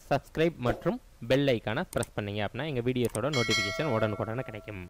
subscribe மற்றும் bell ஐக்கானை press பண்ணீங்க அப்படின்னா எங்கள் வீடியோஸோட நோட்டிஃபிகேஷன் உடனுக்குடனே கிடைக்கும்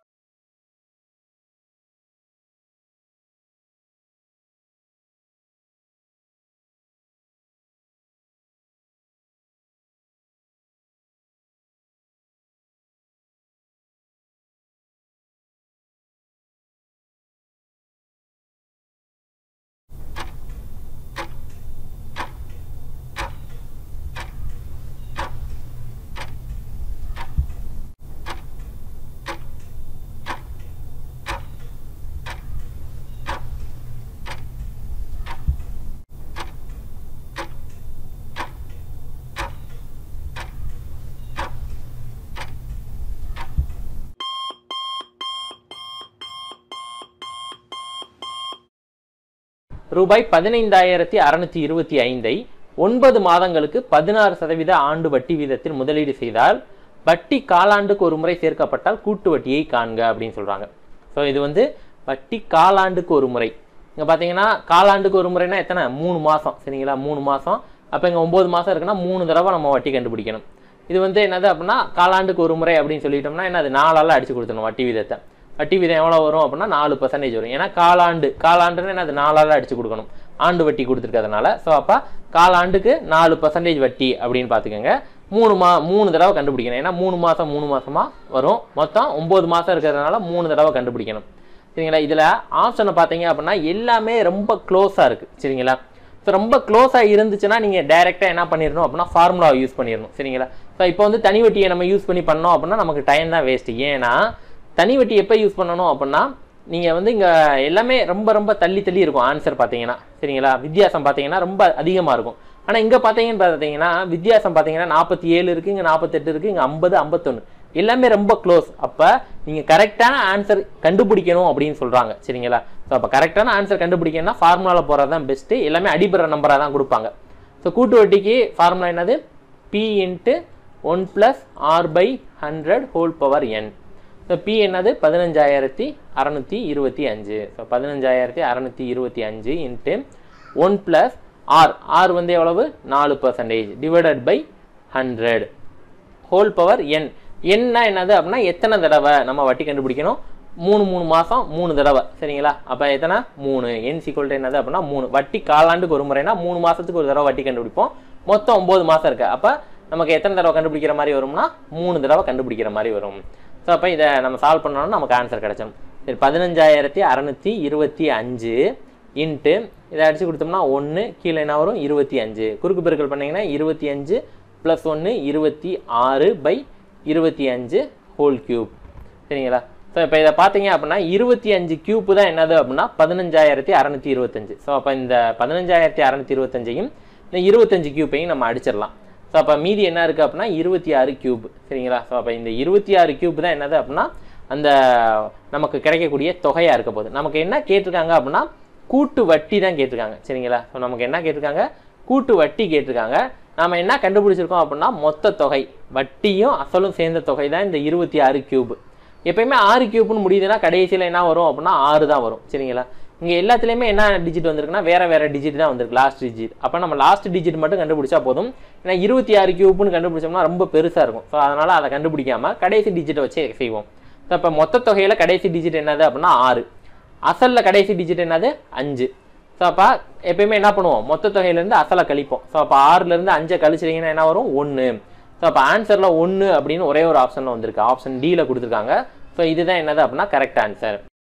ரூபாய் பதினைந்தாயிரத்தி அறுநூத்தி இருபத்தி ஐந்தை ஒன்பது மாதங்களுக்கு பதினாறு சதவீத ஆண்டு வட்டி வீதத்தில் முதலீடு செய்தால் வட்டி காலாண்டுக்கு ஒரு முறை சேர்க்கப்பட்டால் கூட்டு வட்டியை காண்க அப்படின்னு சொல்றாங்க ஸோ இது வந்து வட்டி காலாண்டுக்கு ஒரு முறை இங்கே பார்த்தீங்கன்னா காலாண்டுக்கு ஒரு முறைனா எத்தனை மூணு மாதம் சரிங்களா மூணு மாதம் அப்போ இங்கே ஒம்பது மாதம் இருக்குன்னா மூணு தடவை நம்ம வட்டி கண்டுபிடிக்கணும் இது வந்து என்னது அப்படின்னா காலாண்டுக்கு ஒரு முறை அப்படின்னு சொல்லிட்டோம்னா என்னது நாலால் அடிச்சு கொடுத்துடணும் வட்டி வீதத்தை வட்டி வீதம் எவ்வளோ வரும் அப்படின்னா நாலு பர்சன்டேஜ் வரும் ஏன்னா காலாண்டு காலாண்டுன்னு என்னது நாலால் அடிச்சு கொடுக்கணும் ஆண்டு வட்டி கொடுத்துருக்கறதுனால ஸோ அப்போ காலாண்டுக்கு நாலு பர்சன்டேஜ் வட்டி அப்படின்னு பார்த்துக்கோங்க மூணு மா மூணு தடவை கண்டுபிடிக்கணும் ஏன்னா மூணு மாதம் மூணு மாதமாக வரும் மொத்தம் ஒம்பது மாதம் இருக்கிறதுனால மூணு தடவை கண்டுபிடிக்கணும் சரிங்களா இதில் ஆப்ஷனை பார்த்தீங்க அப்படின்னா எல்லாமே ரொம்ப க்ளோஸாக இருக்குது சரிங்களா ஸோ ரொம்ப க்ளோஸாக இருந்துச்சுன்னா நீங்கள் டைரெக்டாக என்ன பண்ணிடணும் அப்படின்னா ஃபார்முலாவை யூஸ் பண்ணிடணும் சரிங்களா ஸோ இப்போ வந்து தனி வட்டியை நம்ம யூஸ் பண்ணி பண்ணோம் அப்படின்னா நமக்கு டைம் தான் வேஸ்ட்டு ஏன்னா தனி வட்டி எப்போ யூஸ் பண்ணணும் அப்படின்னா நீங்கள் வந்து இங்கே எல்லாமே ரொம்ப ரொம்ப தள்ளி தள்ளி இருக்கும் ஆன்சர் பார்த்தீங்கன்னா சரிங்களா வித்தியாசம் பார்த்தீங்கன்னா ரொம்ப அதிகமாக இருக்கும் ஆனால் இங்கே பார்த்தீங்கன்னு பார்த்தீங்கன்னா வித்தியாசம் பார்த்தீங்கன்னா நாற்பத்தி ஏழு இருக்குது இங்கே நாற்பத்தெட்டு இருக்குது இங்கே ஐம்பது ஐம்பத்தொன்று எல்லாமே ரொம்ப க்ளோஸ் அப்போ நீங்கள் கரெக்டான ஆன்சர் கண்டுபிடிக்கணும் அப்படின்னு சொல்கிறாங்க சரிங்களா ஸோ அப்போ கரெக்டான ஆன்சர் கண்டுபிடிக்கணும்னா ஃபார்முலாவில் போகிறது தான் பெஸ்ட்டு எல்லாமே அடிபடுற நம்பராக தான் கொடுப்பாங்க ஸோ கூட்டு வட்டிக்கு ஃபார்முலா என்னது P into one plus R by hundred whole power N so P என்னது பதினஞ்சாயிரத்தி அறநூற்றி இருபத்தி அஞ்சு ஸோ பதினஞ்சாயிரத்தி அறநூற்றி இருபத்தி அஞ்சு into one plus R R வந்து எவ்வளவு நாலு percentage divided by hundred whole power N என்ன என்னது அப்படின்னா எத்தனை தடவை நம்ம வட்டி கண்டுபிடிக்கணும் மூணு மூணு மாதம் மூணு தடவை சரிங்களா அப்போ எத்தனை மூணு என் சிக்வல் என்னது அப்படின்னா மூணு வட்டி காலாண்டுக்கு ஒரு முறைனா மூணு மாதத்துக்கு ஒரு தடவை வட்டி கண்டுபிடிப்போம் மொத்தம் ஒம்பது மாதம் இருக்கு அப்போ நமக்கு எத்தனை தடவை கண்டுபிடிக்கிற மாதிரி வரும்னா மூணு தடவை கண்டுபிடிக்கிற மாதிரி வரும் ஸோ அப்போ இதை நம்ம சால்வ் பண்ணோம்னா நமக்கு ஆன்சர் கிடைச்சிடும் சரி பதினஞ்சாயிரத்தி அறநூற்றி இருபத்தி அஞ்சு இன்ட்டு இதை அடிச்சு கொடுத்தோம்னா ஒன்று கீழே என்ன வரும் இருபத்தி அஞ்சு குறுக்கு பெருக்கல் பண்ணிங்கன்னா இருபத்தி அஞ்சு ப்ளஸ் ஒன்று இருபத்தி ஆறு பை இருபத்தி அஞ்சு ஹோல் கியூப் சரிங்களா ஸோ இப்போ இதை பார்த்தீங்க அப்படின்னா இருபத்தி அஞ்சு கியூப் தான் என்னது அப்படின்னா பதினஞ்சாயிரத்தி அறநூற்றி இருபத்தஞ்சு ஸோ அப்போ இந்த பதினஞ்சாயிரத்தி அறநூற்றி இருபத்தஞ்சையும் இந்த இருபத்தஞ்சு கியூப்பையும் நம்ம அடிச்சிடலாம் ஸோ அப்போ மீதி என்ன இருக்குது அப்படின்னா இருபத்தி ஆறு கியூப் சரிங்களா ஸோ அப்போ இந்த இருபத்தி ஆறு கியூப் தான் என்னது அப்படின்னா அந்த நமக்கு கிடைக்கக்கூடிய தொகையாக இருக்க போகுது நமக்கு என்ன கேட்டிருக்காங்க அப்படின்னா கூட்டு வட்டி தான் கேட்டிருக்காங்க சரிங்களா ஸோ நமக்கு என்ன கேட்டிருக்காங்க கூட்டு வட்டி கேட்டிருக்காங்க நாம என்ன கண்டுபிடிச்சிருக்கோம் அப்படின்னா மொத்த தொகை வட்டியும் அசலும் சேர்ந்த தொகை தான் இந்த இருபத்தி ஆறு கியூப் எப்பயுமே ஆறு கியூப்னு முடியுதுன்னா கடைசியில் என்ன வரும் அப்படின்னா ஆறு தான் வரும் சரிங்களா இங்கே எல்லாத்துலேயுமே என்ன டிஜிட் வந்திருக்குன்னா வேற வேற டிஜிட் தான் வந்திருக்கு லாஸ்ட் டிஜிட் அப்போ நம்ம லாஸ்ட் டிஜிட் மட்டும் கண்டுபிடிச்சா போதும் ஏன்னா இருபத்தி ஆறு கியூப்னு கண்டுபிடிச்சோம்னா ரொம்ப பெருசாக இருக்கும் ஸோ அதனால் அதை கண்டுபிடிக்காம கடைசி டிஜிட்டை வச்சு செய்வோம் ஸோ இப்போ மொத்த தொகையில் கடைசி டிஜிட் என்னது அப்படின்னா ஆறு அசலில் கடைசி டிஜிட் என்னது அஞ்சு ஸோ அப்போ எப்பயுமே என்ன பண்ணுவோம் மொத்த தொகையிலேருந்து அசலை கழிப்போம் ஸோ அப்போ ஆறுலேருந்து அஞ்சை கழிச்சிட்டிங்கன்னா என்ன வரும் ஒன்று ஸோ அப்போ ஆன்சரில் ஒன்று அப்படின்னு ஒரே ஒரு ஆப்ஷனில் வந்திருக்கு ஆப்ஷன் டியில் கொடுத்துருக்காங்க ஸோ இதுதான் என்னது அப்படின்னா கரெக்ட் ஆன்சர்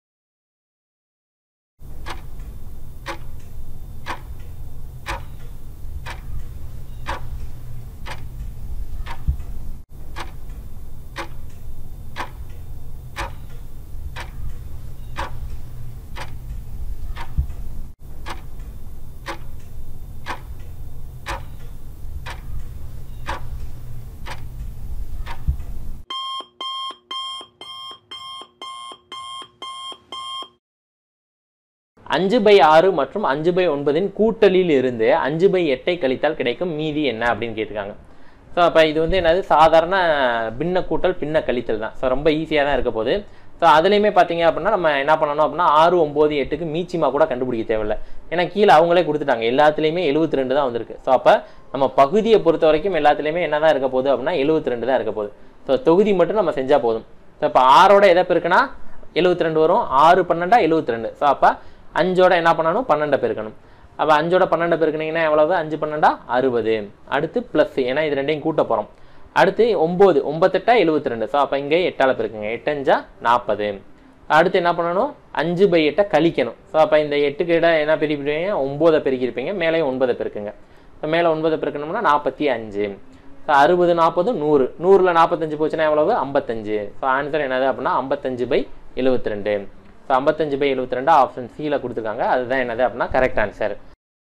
அஞ்சு பை ஆறு மற்றும் அஞ்சு பை ஒன்பதின் கூட்டலில் இருந்து அஞ்சு பை எட்டை கழித்தால் கிடைக்கும் மீதி என்ன அப்படின்னு கேட்டிருக்காங்க ஸோ அப்போ இது வந்து என்னது சாதாரண பின்ன கூட்டல் பின்ன கழித்தல் தான் ஸோ ரொம்ப ஈஸியாக தான் இருக்க போகுது ஸோ அதுலேயுமே பார்த்தீங்க அப்படின்னா நம்ம என்ன பண்ணணும் அப்படின்னா ஆறு ஒம்பது எட்டுக்கு மீச்சிமா கூட கண்டுபிடிக்க தேவையில்லை ஏன்னா கீழே அவங்களே கொடுத்துட்டாங்க எல்லாத்துலேயுமே எழுபத்தி ரெண்டு தான் வந்திருக்கு ஸோ அப்போ நம்ம பகுதியை பொறுத்த வரைக்கும் எல்லாத்துலேயுமே என்ன தான் இருக்க போகுது அப்படின்னா எழுபத்தி ரெண்டு தான் இருக்க போகுது ஸோ தொகுதி மட்டும் நம்ம செஞ்சால் போதும் ஸோ இப்போ ஆறோட எதை பெருக்குனா எழுபத்தி ரெண்டு வரும் ஆறு பன்னெண்டா எழுபத்தி ரெண்டு ஸோ அப்போ அஞ்சோட என்ன பண்ணணும் பன்னெண்டை பெருக்கணும் அப்போ அஞ்சோட பன்னெண்டை பெருக்குனீங்கன்னா எவ்வளவு அஞ்சு பன்னெண்டா அறுபது அடுத்து ப்ளஸ் ஏன்னா இது ரெண்டையும் கூட்ட போகிறோம் அடுத்து ஒம்பது ஒம்பத்தெட்டா எழுபத்தி ரெண்டு ஸோ அப்போ இங்கே எட்டால் பெருக்குங்க எட்டஞ்சா நாற்பது அடுத்து என்ன பண்ணணும் அஞ்சு பை எட்டை கழிக்கணும் ஸோ அப்போ இந்த எட்டுக்கு இடம் என்ன பெருக்கிருப்பீங்க ஒம்போதை பெருக்கியிருப்பீங்க மேலேயும் ஒன்பதை பெருக்குங்க ஸோ மேலே ஒன்பதை பெருக்கணும்னா நாற்பத்தி அஞ்சு ஸோ அறுபது நாற்பது நூறு நூறில் நாற்பத்தஞ்சு போச்சுன்னா எவ்வளவு ஐம்பத்தஞ்சு ஸோ ஆன்சர் என்னது அப்படின்னா ஐம்பத்தஞ்சு பை எழுபத்தி ரெண்டு ஸோ ஐம்பத்தஞ்சு பை எழுபத்தி ரெண்டு ஆப்ஷன் சியில் கொடுத்துருக்காங்க அதுதான் என்னது அப்படின்னா கரெக்ட் ஆன்சர்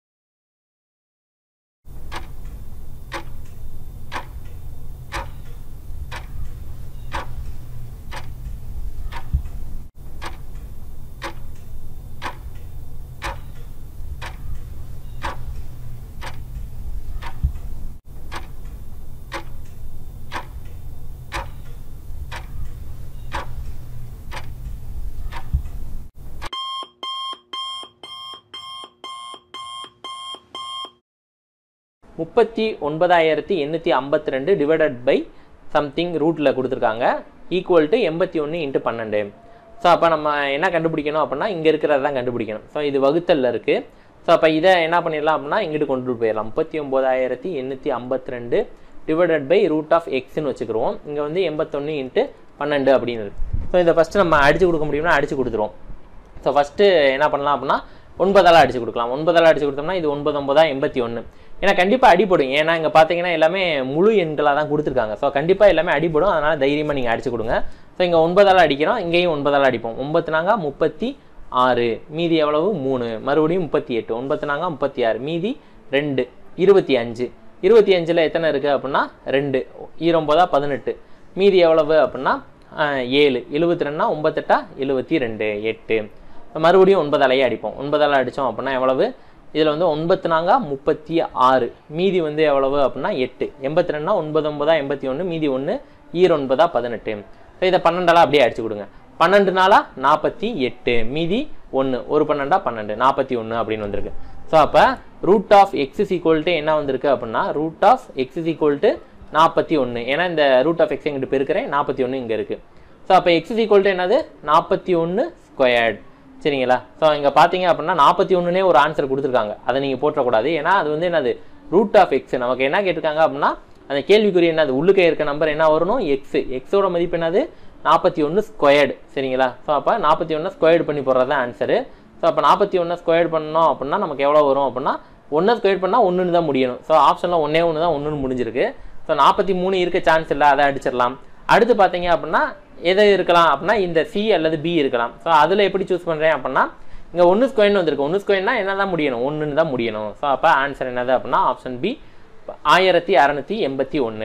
முப்பத்தி ஒன்பதாயிரத்தி எண்ணூற்றி ஐம்பத்தி ரெண்டு டிவைடட் பை சம்திங் ரூட்டில் கொடுத்துருக்காங்க ஈக்குவல் டு எண்பத்தி ஒன்று இன்ட்டு பன்னெண்டு ஸோ அப்போ நம்ம என்ன கண்டுபிடிக்கணும் அப்படின்னா இங்கே இருக்கிறத தான் கண்டுபிடிக்கணும் ஸோ இது வகுத்தலில் இருக்குது ஸோ அப்போ இதை என்ன பண்ணிடலாம் அப்படின்னா இங்கிட்டு கொண்டு போயிடலாம் முப்பத்தி ஒம்போதாயிரத்தி எண்ணூற்றி ஐம்பத்தி ரெண்டு டிவைடட் பை ரூட் ஆஃப் எக்ஸ்னு வச்சுக்கிறோம் இங்கே வந்து எண்பத்தொன்று இன்ட்டு பன்னெண்டு அப்படின்னு இருக்குது ஸோ இதை ஃபஸ்ட்டு நம்ம அடித்து கொடுக்க முடியும்னா அடித்து கொடுத்துருவோம் ஸோ ஃபஸ்ட்டு என்ன பண்ணலாம் அப்படின்னா ஒன்பதால் அடிச்சு கொடுக்கலாம் ஒன்பதால் அடிச்சு கொடுத்தோம்னா இது ஒன்பது ஒன்பதா எண்பத்தி ஒன்று ஏன்னா கண்டிப்பாக அடிபடும் ஏன்னா இங்கே பார்த்தீங்கன்னா எல்லாமே முழு எண்களாக தான் கொடுத்துருக்காங்க ஸோ கண்டிப்பாக எல்லாமே அடிபடும் அதனால் தைரியமாக நீங்கள் அடிச்சு கொடுங்க ஸோ இங்கே ஒன்பதால் அடிக்கிறோம் இங்கேயும் ஒன்பதால் அடிப்போம் ஒன்பத்து நாங்க முப்பத்தி ஆறு மீதி எவ்வளவு மூணு மறுபடியும் முப்பத்தி எட்டு ஒன்பத்து நாங்க முப்பத்தி ஆறு மீதி ரெண்டு இருபத்தி அஞ்சு இருபத்தி அஞ்சில் எத்தனை இருக்குது அப்படின்னா ரெண்டு ஈரொம்பதா பதினெட்டு மீதி எவ்வளவு அப்படின்னா ஆஹ், ஏழு எழுபத்தி ரெண்டுனா ஒம்பத்தெட்டா எழுபத்தி ரெண்டு எட்டு மறுபடியும் ஒன்பதாலையே அடிப்போம் ஒன்பதால அடித்தோம் அப்படின்னா எவ்வளவு இதில் வந்து ஒன்பத்து நாங்கா முப்பத்தி ஆறு மீதி வந்து எவ்வளவு அப்படின்னா எட்டு எண்பத்தி ரெண்டுனா ஒன்பது ஒன்பதா எண்பத்தி ஒன்று மீதி ஒன்று ஈரொன்பதா பதினெட்டு ஸோ இதை பன்னெண்டாலாம் அப்படியே அடிச்சு கொடுங்க பன்னெண்டு நாளா நாற்பத்தி எட்டு மீதி ஒன்று ஒரு பன்னெண்டா பன்னெண்டு நாற்பத்தி ஒன்று அப்படின்னு வந்திருக்கு ஸோ அப்போ root of X is equal to என்ன வந்திருக்கு அப்படின்னா root of X is equal to நாற்பத்தி ஒன்று ஏன்னா இந்த ரூட் ஆஃப் எக்ஸ் எங்கிட்ட பெருக்கிறேன் நாற்பத்தி ஒன்று இங்கே இருக்குது ஸோ அப்போ எக்ஸ் இஸ் ஈக்குவல் டு என்னது நாற்பத்தி ஒன்று ஸ்கொயர்ட் சரிங்களா ஸோ இங்கே பார்த்தீங்க அப்படின்னா நாற்பத்தி ஒன்றுனே ஒரு ஆன்சர் கொடுத்துருக்காங்க அதை நீங்கள் போட்டக்கூடாது ஏன்னா அது வந்து என்னது ரூட் ஆஃப் எக்ஸ் நமக்கு என்ன கேட்டிருக்காங்க அப்படின்னா அந்த கேள்விக்குறி என்னது உள்ளுக்கே இருக்க நம்பர் என்ன வரணும் எக்ஸ் எக்ஸோட மதிப்பு என்னது நாற்பத்தி ஒன்று ஸ்கொயர்டு சரிங்களா ஸோ அப்போ நாற்பத்தி ஒன்று ஸ்கொயர்டு பண்ணி போடுறது தான் ஆன்சரு ஸோ அப்போ நாற்பத்தி ஒன்று ஸ்கொயர்டு பண்ணோம் அப்படின்னா நமக்கு எவ்வளோ வரும் அப்படின்னா ஒன்று ஸ்கொயர் பண்ணால் ஒன்றுன்னு தான் முடியணும் ஸோ ஆப்ஷனில் ஒன்றே ஒன்று தான் ஒன்றுன்னு முடிஞ்சிருக்கு ஸோ நாற்பத்தி மூணு இருக்க சான்ஸ் இல்லை அதை அடிச்சிடலாம் அடுத்து பார்த்தீங்க அப்படின்னா எது இருக்கலாம் அப்படின்னா இந்த சி அல்லது பி இருக்கலாம் ஸோ அதில் எப்படி சூஸ் பண்ணுறேன் அப்படின்னா இங்கே ஒன்று ஸ்கொயர்னு வந்திருக்கு ஒன்று ஸ்கொயர்னா என்ன தான் முடியணும் ஒன்றுன்னு தான் முடியணும் ஸோ அப்போ ஆன்சர் என்னது அப்படின்னா ஆப்ஷன் பி ஆயிரத்தி அறநூற்றி எண்பத்தி ஒன்று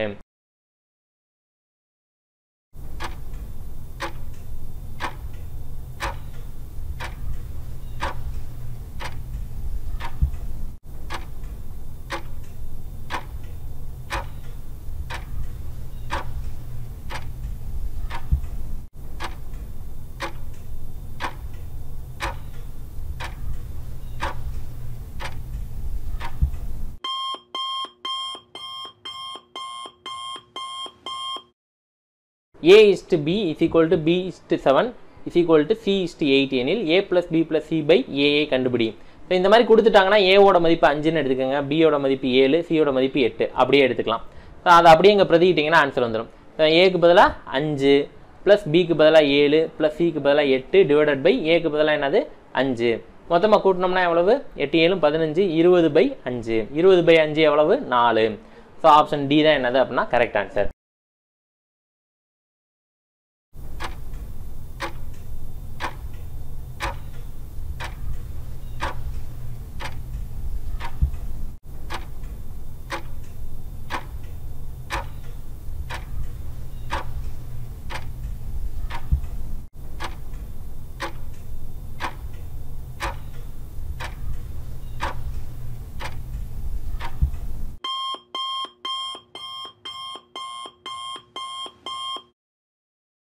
A is to B is equal to B is to seven is equal to C is to eight எனில் A plus B plus C by A A கண்டுபிடி ஸோ இந்த மாதிரி கொடுத்துட்டாங்கன்னா ஏவோட மதிப்பு அஞ்சுன்னு எடுத்துக்கோங்க பியோட மதிப்பு ஏழு சியோட மதிப்பு எட்டு அப்படியே எடுத்துக்கலாம் ஸோ அதை அப்படியே இங்கே பிரதிக்கிட்டிங்கன்னா ஆன்சர் வந்துடும் ஏக்கு பதிலாக அஞ்சு ப்ளஸ் பிக்கு பதிலாக ஏழு ப்ளஸ் சிக்கு பதிலாக எட்டு டிவைடட் பை ஏக்கு பதிலாக என்னது அஞ்சு மொத்தமாக கூட்டினோம்னா எவ்வளவு எட்டு ஏழும் பதினஞ்சு இருபது பை அஞ்சு இருபது பை அஞ்சு எவ்வளவு நாலு ஸோ ஆப்ஷன் டி தான் என்னது அப்படின்னா கரெக்ட் ஆன்சர்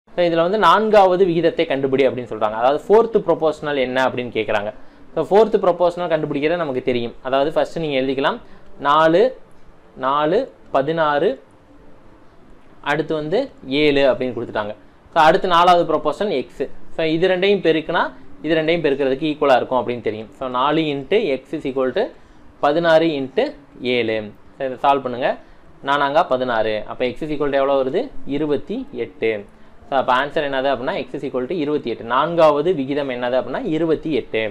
ஸோ இதில் வந்து நான்காவது விகிதத்தை கண்டுபிடி அப்படின்னு சொல்கிறாங்க அதாவது ஃபோர்த்து ப்ரொபோஷனல் என்ன அப்படின்னு கேட்குறாங்க ஸோ ஃபோர்த்து ப்ரொபோஷனல் கண்டுபிடிக்கிறது நமக்கு தெரியும் அதாவது ஃபஸ்ட்டு நீங்கள் எழுதிக்கலாம் நாலு நாலு பதினாறு அடுத்து வந்து ஏழு அப்படின்னு கொடுத்துட்டாங்க ஸோ அடுத்து நாலாவது ப்ரொபோஷன் எக்ஸு ஸோ இது ரெண்டையும் பெருக்குனா இது ரெண்டையும் பெருக்கிறதுக்கு ஈக்குவலாக இருக்கும் அப்படின்னு தெரியும் ஸோ நாலு into X is equal to பதினாறு இன்ட்டு ஏழு ஸோ இதை சால்வ் பண்ணுங்கள் நானாங்க பதினாறு அப்போ எக்ஸ் இஸ் ஈக்குவல் டு எவ்வளோ வருது இருபத்தி எட்டு ஸோ அப்போ ஆன்சர் என்னது அப்படின்னா எக்ஸ் இஸ் ஈக்குவல் டு இருபத்தி எட்டு நான்காவது விகிதம் என்னது அப்படின்னா இருபத்தி எட்டு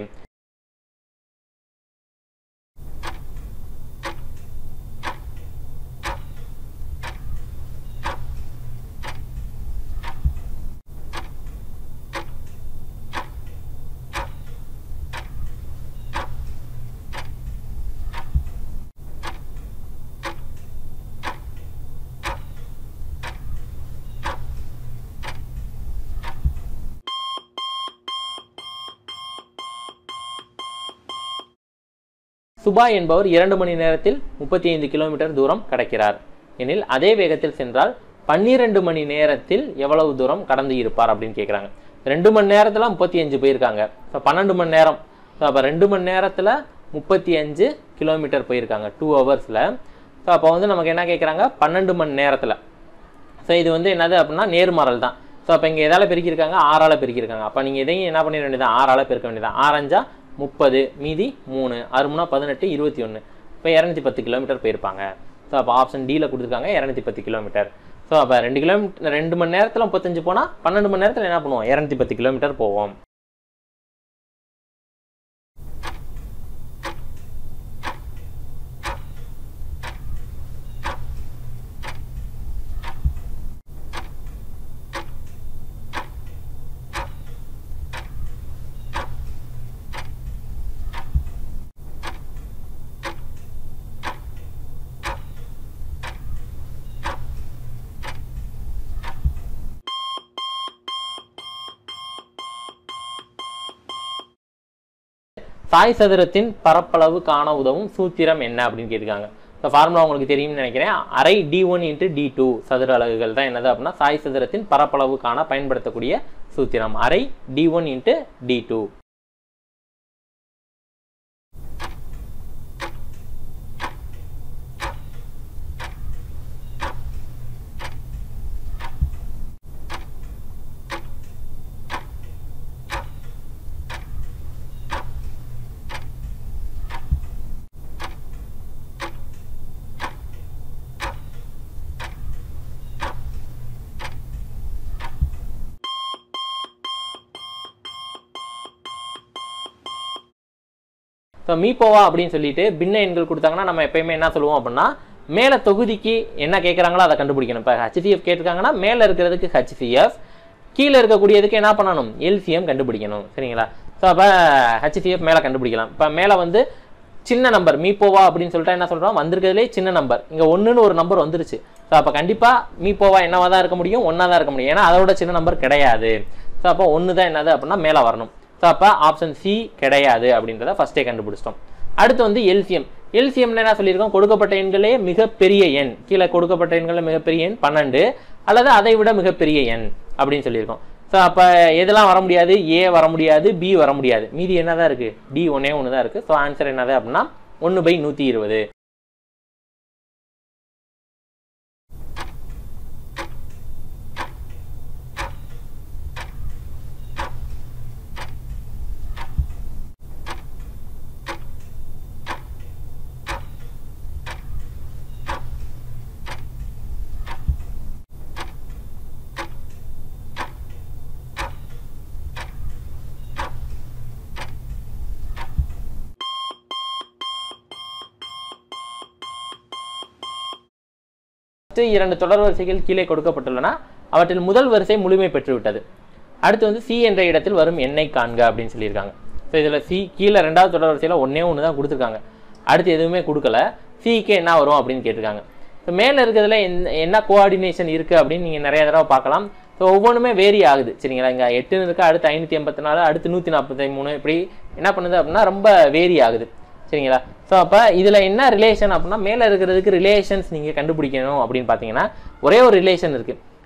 சுபா என்பவர் இரண்டு மணி நேரத்தில் முப்பத்தி ஐந்து கிலோமீட்டர் தூரம் கடக்கிறார் எனில் அதே வேகத்தில் சென்றால் பன்னிரெண்டு மணி நேரத்தில் எவ்வளவு தூரம் கடந்து இருப்பார் அப்படின்னு கேட்குறாங்க ரெண்டு மணி நேரத்தில் முப்பத்தி அஞ்சு போயிருக்காங்க ஸோ பன்னெண்டு மணி நேரம் ஸோ அப்போ ரெண்டு மணி நேரத்தில் முப்பத்தி அஞ்சு கிலோமீட்டர் போயிருக்காங்க டூ ஹவர்ஸில் ஸோ அப்போ வந்து நமக்கு என்ன கேட்குறாங்க பன்னெண்டு மணி நேரத்தில் ஸோ இது வந்து என்னது அப்படின்னா நேர்மாறல் தான் ஸோ அப்போ இங்கே எதால் பெருக்கியிருக்காங்க ஆறால் பெருக்கியிருக்காங்க அப்போ நீங்கள் இதையும் என்ன பண்ணிட வேண்டியதான் ஆறால் பெருக்க வேண்டியதான் ஆரஞ்சா முப்பது மீதி மூணு அறுமுனா பதினெட்டு இருபத்தி ஒன்று இப்போ இரநூத்தி பத்து கிலோமீட்டர் போயிருப்பாங்க ஸோ அப்போ ஆப்ஷன் டியில் கொடுத்துருக்காங்க இரநூத்தி பத்து கிலோமீட்டர் ஸோ அப்போ ரெண்டு கிலோமீட்டர் ரெண்டு மணி நேரத்தில் முப்பத்தஞ்சு போனால் பன்னெண்டு மணி நேரத்தில் என்ன பண்ணுவோம் இரநூத்தி பத்து கிலோமீட்டர் போவோம் சாய் சதுரத்தின் பரப்பளவு காண உதவும் சூத்திரம் என்ன அப்படின்னு கேட்டிருக்காங்க இந்த ஃபார்முலா உங்களுக்கு தெரியும்னு நினைக்கிறேன் அரை D one into D two சதுர அலகுகள் தான் என்னது அப்படின்னா சாய் சதுரத்தின் பரப்பளவு காண பயன்படுத்தக்கூடிய சூத்திரம் அரை D one into D two so மீப்போவா அப்படின்னு சொல்லிட்டு பின்ன எண்கள் கொடுத்தாங்கன்னா நம்ம எப்பயுமே என்ன சொல்லுவோம் அப்படின்னா மேலே தொகுதிக்கு என்ன கேட்குறாங்களோ அதை கண்டுபிடிக்கணும் இப்போ ஹச்சிஎஃப் கேட்டிருக்காங்கன்னா மேலே இருக்கிறதுக்கு ஹச்சிஎஃப் கீழே இருக்கக்கூடியதுக்கு என்ன பண்ணணும் எல்சிஎம் கண்டுபிடிக்கணும் சரிங்களா ஸோ அப்போ ஹச்சிஎஃப் மேலே கண்டுபிடிக்கலாம் இப்போ மேலே வந்து சின்ன நம்பர் மீப்போவா அப்படின்னு சொல்லிட்டு என்ன சொல்கிறோம் வந்திருக்கிறதுலே சின்ன நம்பர் இங்கே ஒன்றுன்னு ஒரு நம்பர் வந்துருச்சு ஸோ அப்போ கண்டிப்பாக மீப்போவா என்னவா தான் இருக்க முடியும் ஒன்றா தான் இருக்க முடியும் ஏன்னா அதோட சின்ன நம்பர் கிடையாது ஸோ அப்போ ஒன்று தான் என்னது அப்படின்னா மேலே வரணும் ஸோ அப்போ ஆப்ஷன் சி கிடையாது அப்படின்றத ஃபஸ்ட்டே கண்டுபிடிச்சிட்டோம் அடுத்து வந்து எல்சிஎம் எல்சிஎம்ல என்ன சொல்லியிருக்கோம் கொடுக்கப்பட்ட எண்களே மிகப்பெரிய எண் கீழே கொடுக்கப்பட்ட எண்களில் மிகப்பெரிய எண் பன்னெண்டு அல்லது அதை விட மிகப்பெரிய எண் அப்படின்னு சொல்லியிருக்கோம் ஸோ அப்போ எதெல்லாம் வர முடியாது ஏ வர முடியாது பி வர முடியாது மீதி என்ன தான் இருக்குது டி ஒன்னே ஒன்று தான் இருக்குது ஸோ ஆன்சர் என்னது அப்படின்னா ஒன்று பை நூற்றி இருபது ஃபஸ்ட்டு இரண்டு தொடர் வரிசைகள் கீழே கொடுக்கப்பட்டுள்ளன அவற்றில் முதல் வரிசை முழுமை பெற்றுவிட்டது அடுத்து வந்து சி என்ற இடத்தில் வரும் எண்ணை காண்க அப்படின்னு சொல்லியிருக்காங்க ஸோ இதில் சி கீழே ரெண்டாவது தொடர் வரிசையில் ஒன்றே ஒன்று தான் கொடுத்துருக்காங்க அடுத்து எதுவுமே கொடுக்கல சிக்கு என்ன வரும் அப்படின்னு கேட்டிருக்காங்க ஸோ மேலே இருக்கிறதுல என்ன என்ன கோஆர்டினேஷன் இருக்குது அப்படின்னு நீங்கள் நிறைய தடவை பார்க்கலாம் ஸோ ஒவ்வொன்றுமே வேரி ஆகுது சரிங்களா இங்கே எட்டுன்னு இருக்கா அடுத்து ஐநூற்றி எண்பத்தி நாலு அடுத்து நூற்றி நாற்பத்தி மூணு இப்படி என்ன பண்ணுது அப்படின்னா ரொம்ப வேரி ஆகுது சரிங்களா ஸோ அப்போ இதில் என்ன ரிலேஷன் அப்படின்னா மேலே இருக்கிறதுக்கு ரிலேஷன்ஸ் நீங்கள் கண்டுபிடிக்கணும் அப்படின்னு பார்த்தீங்கன்னா ஒரே ஒரு ரிலேஷன் இருக்குது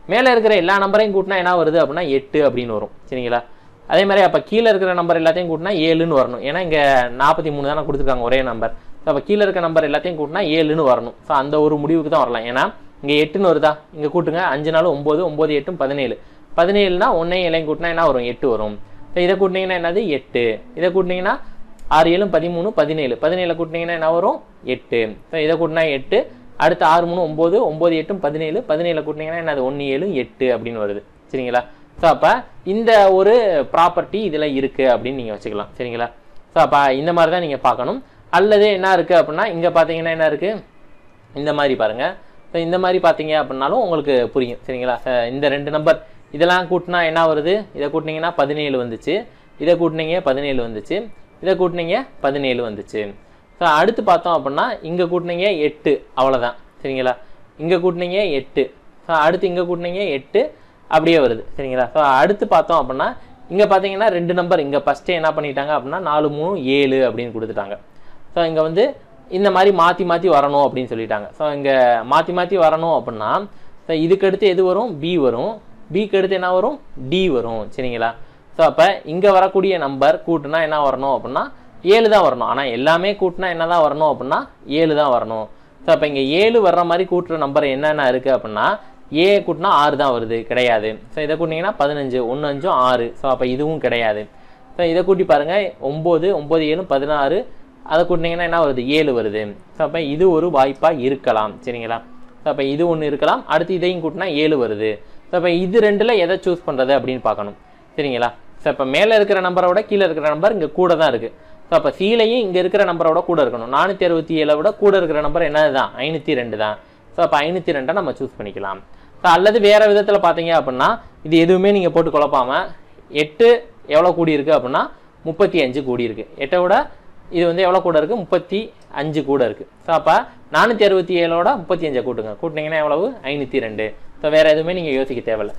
மேலே இருக்கிற எல்லா நம்பரையும் கூட்டினா என்ன வருது அப்படின்னா எட்டு அப்படின்னு வரும் சரிங்களா அதே மாதிரி அப்போ கீழே இருக்கிற நம்பர் எல்லாத்தையும் கூட்டினா ஏழுன்னு வரணும் ஏன்னா இங்கே நாற்பத்தி மூணு தானே கொடுத்துருக்காங்க ஒரே நம்பர் ஸோ அப்போ கீழே இருக்க நம்பர் எல்லாத்தையும் கூட்டினா ஏழுன்னு வரணும் ஸோ அந்த ஒரு முடிவுக்கு தான் வரலாம் ஏன்னா இங்கே எட்டுன்னு வருதா இங்கே கூட்டுங்க அஞ்சு நாள் ஒம்பது ஒம்பது எட்டும் பதினேழு பதினேழுனா ஒன்றையும் இலையும் கூட்டினா என்ன வரும் எட்டு வரும் ஸோ இதை கூட்டினீங்கன்னா என்னது எட்டு இதை கூட்டினீங்கன்னா ஆறு ஏழும் பதிமூணு பதினேழு பதினேழு கூட்டினீங்கன்னா என்ன வரும் எட்டு ஸோ இதை கூட்டினா எட்டு அடுத்து ஆறு மூணு ஒம்பது ஒம்பது எட்டும் பதினேழு பதினேழு கூட்டினீங்கன்னா என்னது ஒன்று ஏழு எட்டு அப்படின்னு வருது சரிங்களா ஸோ அப்போ இந்த ஒரு ப்ராப்பர்ட்டி இதில் இருக்குது அப்படின்னு நீங்கள் வச்சுக்கலாம் சரிங்களா ஸோ அப்போ இந்த மாதிரி தான் நீங்கள் பார்க்கணும் அல்லது என்ன இருக்குது அப்படின்னா இங்கே பார்த்தீங்கன்னா என்ன இருக்குது இந்த மாதிரி பாருங்க ஸோ இந்த மாதிரி பார்த்தீங்க அப்படின்னாலும் உங்களுக்கு புரியும் சரிங்களா அஹ் இந்த ரெண்டு நம்பர் இதெல்லாம் கூட்டினா என்ன வருது இதை கூட்டினீங்கன்னா பதினேழு வந்துச்சு இதை கூட்டினீங்க பதினேழு வந்துச்சு இதை கூட்டினீங்க பதினேழு வந்துச்சு ஸோ அடுத்து பார்த்தோம் அப்படின்னா இங்கே கூட்டினீங்க எட்டு அவ்வளோதான் சரிங்களா இங்கே கூட்டினீங்க எட்டு ஸோ அடுத்து இங்கே கூட்டினீங்க எட்டு அப்படியே வருது சரிங்களா ஸோ அடுத்து பார்த்தோம் அப்படின்னா இங்கே பார்த்தீங்கன்னா ரெண்டு நம்பர் இங்கே ஃபஸ்ட்டே என்ன பண்ணிட்டாங்க அப்படின்னா நாலு மூணு ஏழு அப்படின்னு கொடுத்துட்டாங்க ஸோ இங்கே வந்து இந்த மாதிரி மாற்றி மாற்றி வரணும் அப்படின்னு சொல்லிட்டாங்க ஸோ இங்கே மாற்றி மாற்றி வரணும் அப்படின்னா ஸோ இதுக்கு அடுத்து எது வரும் பி வரும் பிக்கு அடுத்து என்ன வரும் டி வரும் சரிங்களா ஸோ அப்போ இங்கே வரக்கூடிய நம்பர் கூட்டுனா என்ன வரணும் அப்படின்னா ஏழு தான் வரணும் ஆனால் எல்லாமே கூட்டினா என்ன தான் வரணும் அப்படின்னா ஏழு தான் வரணும் ஸோ அப்போ இங்கே ஏழு வர்ற மாதிரி கூட்டுற நம்பர் என்னென்ன இருக்குது அப்படின்னா ஏ கூட்டினா ஆறு தான் வருது கிடையாது ஸோ இதை கூட்டினீங்கன்னா பதினஞ்சு ஒன்று அஞ்சும் ஆறு ஸோ அப்போ இதுவும் கிடையாது ஸோ இதை கூட்டி பாருங்கள் ஒம்பது ஒம்பது ஏழு பதினாறு அதை கூட்டினீங்கன்னா என்ன வருது ஏழு வருது ஸோ அப்போ இது ஒரு வாய்ப்பாக இருக்கலாம் சரிங்களா ஸோ அப்போ இது ஒன்று இருக்கலாம் அடுத்து இதையும் கூட்டினா ஏழு வருது ஸோ அப்போ இது ரெண்டில் எதை சூஸ் பண்ணுறது அப்படின்னு பார்க்கணும் சரிங்களா ஸோ இப்போ மேலே இருக்கிற நம்பரோட கீழே இருக்கிற நம்பர் இங்கே கூட தான் இருக்குது ஸோ அப்போ சீலையும் இங்கே இருக்கிற நம்பரோட கூட இருக்கணும் நானூற்றி அறுபத்தி ஏழை விட கூட இருக்கிற நம்பர் என்னது தான் ஐநூற்றி ரெண்டு தான் ஸோ அப்போ ஐநூற்றி ரெண்டை நம்ம சூஸ் பண்ணிக்கலாம் ஸோ அல்லது வேறு விதத்தில் பார்த்தீங்க அப்படின்னா இது எதுவுமே நீங்கள் போட்டு குழப்பாமல் எட்டு எவ்வளோ கூடி இருக்குது அப்படின்னா முப்பத்தி அஞ்சு கூடி இருக்குது எட்டை விட இது வந்து எவ்வளோ கூட இருக்குது முப்பத்தி அஞ்சு கூட இருக்குது ஸோ அப்போ நானூற்றி அறுபத்தி ஏழோட முப்பத்தி அஞ்சை கூட்டுங்க கூட்டினீங்கன்னா எவ்வளவு ஐநூற்றி ரெண்டு ஸோ வேறு எதுவுமே நீங்கள் யோசிக்க தேவையில்ல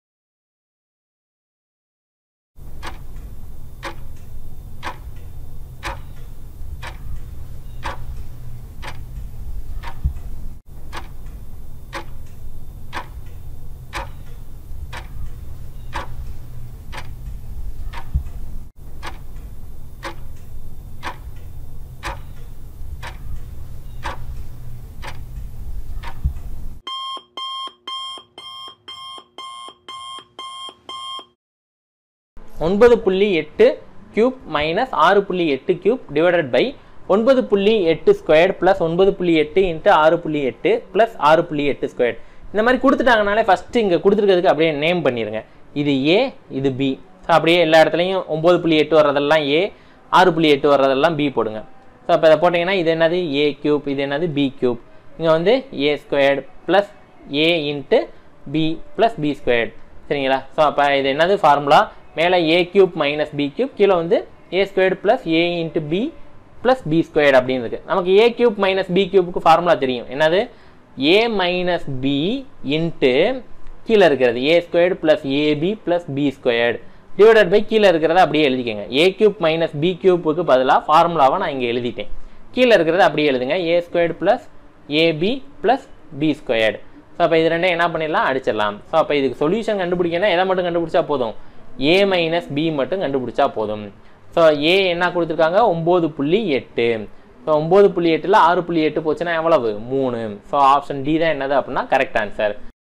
ஒன்பது புள்ளி எட்டு கியூப் மைனஸ் ஆறு புள்ளி எட்டு கியூப் டிவைடட் பை ஒன்பது புள்ளி எட்டு ஸ்கொயர்ட் ப்ளஸ் ஒன்பது புள்ளி எட்டு இன்ட்டு ஆறு புள்ளி எட்டு ப்ளஸ் ஆறு புள்ளி எட்டு ஸ்கொயர்ட் இந்த மாதிரி கொடுத்துட்டாங்கனாலே ஃபஸ்ட்டு இங்கே கொடுத்துருக்கிறதுக்கு அப்படியே நேம் பண்ணிடுங்க இது ஏ இது பி ஸோ அப்படியே எல்லா இடத்துலையும் ஒம்பது புள்ளி எட்டு வர்றதெல்லாம் ஏ ஆறு புள்ளி எட்டு வர்றதெல்லாம் பி போடுங்க ஸோ அப்போ இதை போட்டிங்கன்னா இது என்னது ஏ கியூப் இது என்னது பி கியூப் இங்கே வந்து A squared plus A into B plus B squared சரிங்களா ஸோ அப்போ இது என்னது ஃபார்முலா மேலே A cube minus B cube கீழே வந்து A squared plus A into B plus B squared அப்படின்னு இருக்கு நமக்கு ஏ கியூப் மைனஸ் பி கியூப்புக்கு ஃபார்முலா தெரியும் என்னது ஏ மைனஸ் பி இன்ட்டு கீழே இருக்கிறது A squared plus AB plus B squared divided by கீழே இருக்கிறத அப்படியே எழுதிக்கங்க ஏ கியூப் மைனஸ் பி கியூப்புக்கு பதிலாக ஃபார்முலாவை நான் இங்கே எழுதிட்டேன் கீழே இருக்கிறத அப்படியே எழுதுங்க A squared plus AB plus B squared so அப்போ இது ரெண்டையும் என்ன பண்ணிடலாம் அடிச்சிடலாம் ஸோ அப்போ இதுக்கு சொல்யூஷன் கண்டுபிடிக்கணும் எதை மட்டும் கண்டுபிடிச்சா போதும் ஏ மைனஸ் பி மட்டும் கண்டுபிடிச்சா போதும் ஸோ ஏ என்ன கொடுத்துருக்காங்க ஒம்பது புள்ளி எட்டு ஸோ ஒம்பது புள்ளி எட்டில் ஆறு புள்ளி எட்டு போச்சுன்னா எவ்வளவு மூணு ஸோ ஆப்ஷன் டி தான் என்னது அப்படின்னா கரெக்ட் ஆன்சர்